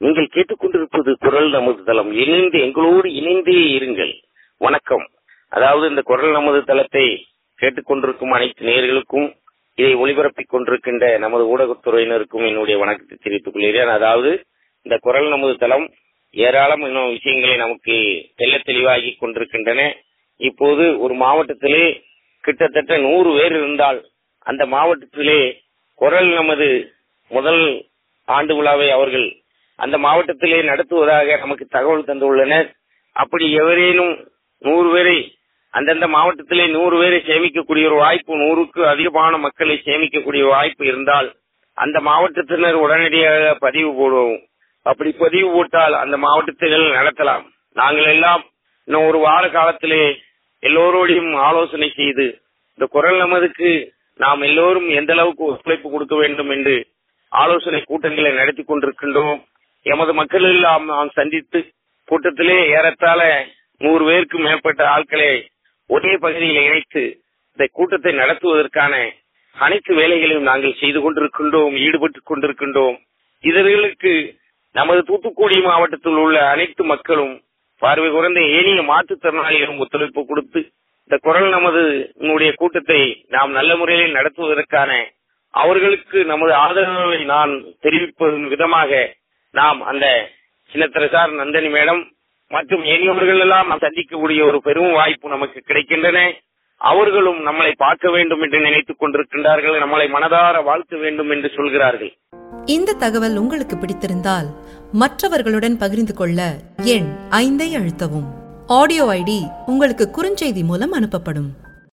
நீங்கள் கேட்டுக்கொண்டிருப்பது குரல் நமது தளம் இணைந்து எங்களோடு இணைந்தே இருங்கள் வணக்கம் அதாவது இந்த குரல் நமது தளத்தை கேட்டுக்கொண்டிருக்கும் அனைத்து நேயர்களுக்கும் இதை ஒளிபரப்பிக் கொண்டிருக்கின்ற நமது ஊடகத்துறையினருக்கும் என்னுடைய வணக்கத்தை தெரிவித்துக் கொள்கிறேன் அதாவது இந்த குரல் நமது தளம் ஏராளம் இன்னும் விஷயங்களை நமக்கு தெல்ல தெளிவாகி கொண்டிருக்கின்றன இப்போது ஒரு மாவட்டத்திலே கிட்டத்தட்ட நூறு பேர் இருந்தால் அந்த மாவட்டத்திலே குரல் நமது முதல் ஆண்டு விழாவை அவர்கள் அந்த மாவட்டத்திலே நடத்துவதாக நமக்கு தகவல் தந்துள்ளனர் அப்படி எவரேனும் நூறு பேரை அந்தந்த மாவட்டத்திலே நூறு பேரை சேமிக்கக்கூடிய ஒரு வாய்ப்பு நூறுக்கு அதிகமான மக்களை சேமிக்கக்கூடிய வாய்ப்பு இருந்தால் அந்த மாவட்டத்தினர் உடனடியாக பதிவு போடுவோம் அப்படி பதிவு போட்டால் அந்த மாவட்டத்தில் நடத்தலாம் நாங்கள் எல்லாம் இன்னும் ஒரு வார காலத்திலே எல்லோரோடையும் ஆலோசனை செய்து இந்த குரல் நமதுக்கு நாம் எல்லோரும் எந்த அளவுக்கு ஒத்துழைப்பு கொடுக்க வேண்டும் என்று ஆலோசனை கூட்டங்களை நடத்தி கொண்டிருக்கின்றோம் எமது மக்கள் எல்லாம் நாம் சந்தித்து கூட்டத்திலே ஏறத்தாழ நூறு பேருக்கு மேற்பட்ட ஆட்களை ஒரே பகுதியில் இணைத்து இந்த கூட்டத்தை நடத்துவதற்கான அனைத்து வேலைகளையும் நாங்கள் செய்து கொண்டிருக்கின்றோம் ஈடுபட்டுக் கொண்டிருக்கின்றோம் இதற்கு நமது தூத்துக்குடி மாவட்டத்தில் உள்ள அனைத்து மக்களும் பார்வை குறைந்த ஏனைய மாற்றுத்திறனாளிகளும் ஒத்துழைப்பு கொடுத்து இந்த குரல் நமது உன்னுடைய கூட்டத்தை நாம் நல்ல முறையில் நடத்துவதற்கான அவர்களுக்கு நமது ஆதரவை நான் தெரிவிப்பதன் விதமாக நாம் அந்த சின்னத்திரசார் நந்தனி மேடம் மற்றும் ஏனையவர்கள் எல்லாம் நாம் சந்திக்கக்கூடிய ஒரு பெரும் வாய்ப்பு நமக்கு கிடைக்கின்றன அவர்களும் நம்மளை பார்க்க வேண்டும் என்று நினைத்துக் கொண்டிருக்கின்றார்கள் நம்மளை மனதார வாழ்த்த வேண்டும் என்று சொல்கிறார்கள் இந்த தகவல் உங்களுக்கு பிடித்திருந்தால் மற்றவர்களுடன் பகிர்ந்து கொள்ள எண் ஐந்தை அழுத்தவும் ஆடியோ ஐடி உங்களுக்கு குறுஞ்செய்தி மூலம் அனுப்பப்படும்